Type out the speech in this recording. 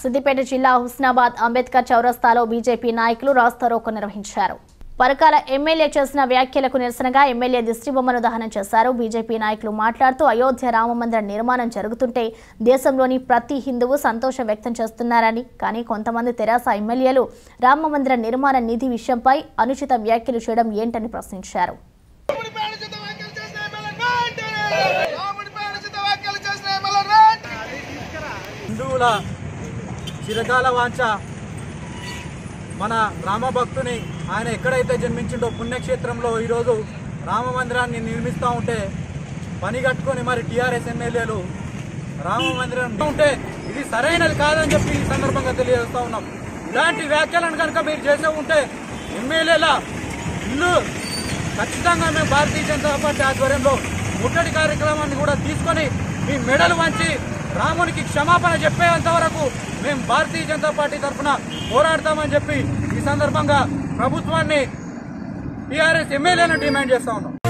సిద్దిపేట జిల్లా హుస్నాబాద్ అంబేద్కర్ చౌరస్తాలో బీజేపీ నాయకులు రాస్తారోకో నిర్వహించారు పరకాల ఎమ్మెల్యే చేసిన వ్యాఖ్యలకు నిరసనగా ఎమ్మెల్యే దిష్టిబొమ్మను దహనం చేశారు బీజేపీ నాయకులు మాట్లాడుతూ అయోధ్య రామమందిర నిర్మాణం జరుగుతుంటే దేశంలోని ప్రతి హిందువు సంతోషం వ్యక్తం చేస్తున్నారని కానీ కొంతమంది తెరాస ఎమ్మెల్యేలు రామమందిర నిర్మాణ నిధి విషయంపై అనుచిత వ్యాఖ్యలు చేయడం ఏంటని ప్రశ్నించారు రాముడి పేరు చేత వ్యాఖ్యలు చేసిన ఎమ్మెల్యే రండి. రాముడి పేరు చేత వ్యాఖ్యలు చేసిన ఎమ్మెల్యే రండి. హిందువుల చిరకాల వాంఛ మన రామభక్తుని ఆయన ఎక్కడైతే జన్మించిండో పుణ్యక్షేత్రంలో ఈరోజు రామ మందిరాన్ని నిర్మిస్తూ ఉంటే పని కట్టుకొని మరి టీఆర్ఎస్ ఎమ్మెల్యేలు రామ మందిరం ఉంటే ఇది సరైనది కాదని చెప్పి ఈ సందర్భంగా తెలియజేస్తా ఉన్నాం ఇలాంటి వ్యాఖ్యలను కనుక మీరు చేసే ఉంటే ఎమ్మెల్యేల ఇల్లు ఖచ్చితంగా మేము భారతీయ జనతా పార్టీ ఆధ్వర్యంలో ముట్టడి కార్యక్రమాన్ని కూడా తీసుకొని మీ మెడలు వంచి రామునికి క్షమాపణ చెప్పేంత వరకు మేము భారతీయ జనతా పార్టీ తరఫున పోరాడతామని చెప్పి ఈ సందర్భంగా ప్రభుత్వాన్ని టీఆర్ఎస్ ఎమ్మెల్యేలను డిమాండ్ చేస్తా ఉన్నాం